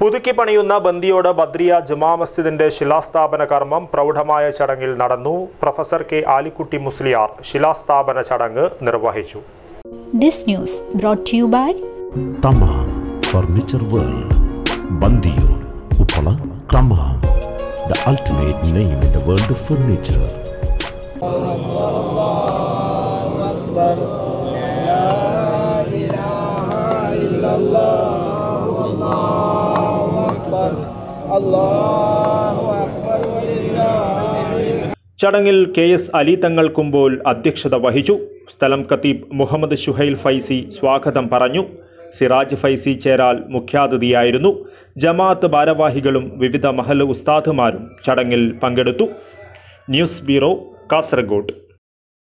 പുതുക്കി പണിയുന്ന ബന്ദിയോട് ബദ്രിയ ജുമാ മസ്ജിദിന്റെ ശിലാസ്ഥാപന കർമ്മം പ്രൗഢമായ ചടങ്ങിൽ നടന്നു പ്രൊഫസർ കെ ആലിക്കുട്ടി മുസ്ലിയാർ ശിലാസ്ഥാപന ചടങ്ങ് നിർവഹിച്ചു This news brought to you by Thamam furniture world Bandiyur Uppala Thamam the ultimate name in the world of furniture ചടങ്ങിൽ കെ എസ് അലി തങ്ങൾ കുമ്പോൾ അധ്യക്ഷത വഹിച്ചു സ്ഥലം ഖത്തീബ് മുഹമ്മദ് ഷുഹൈൽ ഫൈസി സ്വാഗതം പറഞ്ഞു സിറാജ് ഫൈസി ചേരാൽ മുഖ്യാതിഥിയായിരുന്നു ജമാഅത്ത് ഭാരവാഹികളും വിവിധ മഹൽ ഉസ്താദുമാരും ചടങ്ങിൽ പങ്കെടുത്തു ന്യൂസ് ബ്യൂറോ കാസർഗോഡ്